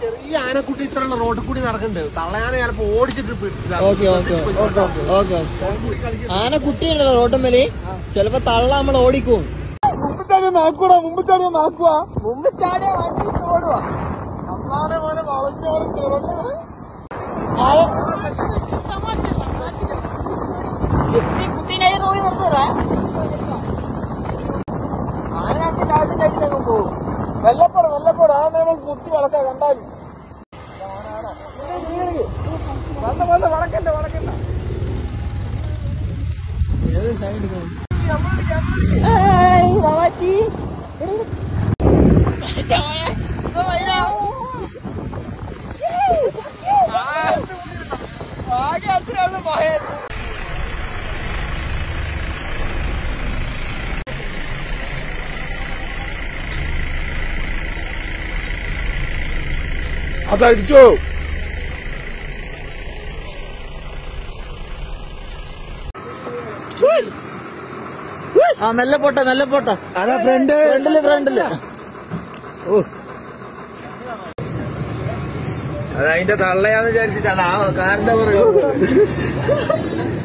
ചെറിയ ആനക്കുട്ടി ഇത്രയുള്ള റോഡിൽ കൂടി നടക്കുന്നുണ്ട് തള്ളയാന ചിലപ്പോ ഓടിച്ചിട്ട് പിടിച്ചില്ല. ഓക്കെ ഓക്കെ ഓക്കെ ഓക്കെ ആന കുട്ടിയുണ്ടല്ലോ റോട്ടുമ്മല് ചെലപ്പോ തള്ള നമ്മൾ ഓടിക്കും മുമ്പ് ചാടിയ നാക്കൂടാ മുമ്പ് ചാടിയ നാക്കുവാ മുമ്പ് ചാടിയ വണ്ടി ഓടുവാ അമ്മാനെ മോനെ വളഞ്ഞോടെ കുട്ടി കുട്ടീനെ നോക്കി നിർത്തതാ ആന രണ്ട് ചാട്ടി ചാട്ടി പോകും വെല്ലപ്പോടെ വെല്ലപ്പോടെ ആ നേരം കുത്തി വളക്കാ കണ്ടാലും വന്ന വന്ന വളക്കണ്ട വളക്കണ്ട മാമാച്ചി ആകെ അത്രയാണ് പോയത് അതടിച്ചോ ആ മെല്ലെ പോട്ടെ മെല്ലെ പോട്ടെ അതാ ഫ്രണ്ട് ഫ്രണ്ടില് ഫ്രണ്ടില് അത് അതിന്റെ തള്ളയാന്ന് വിചാരിച്ചിട്ടാണ് ആ കാറിന്റെ പുറകെ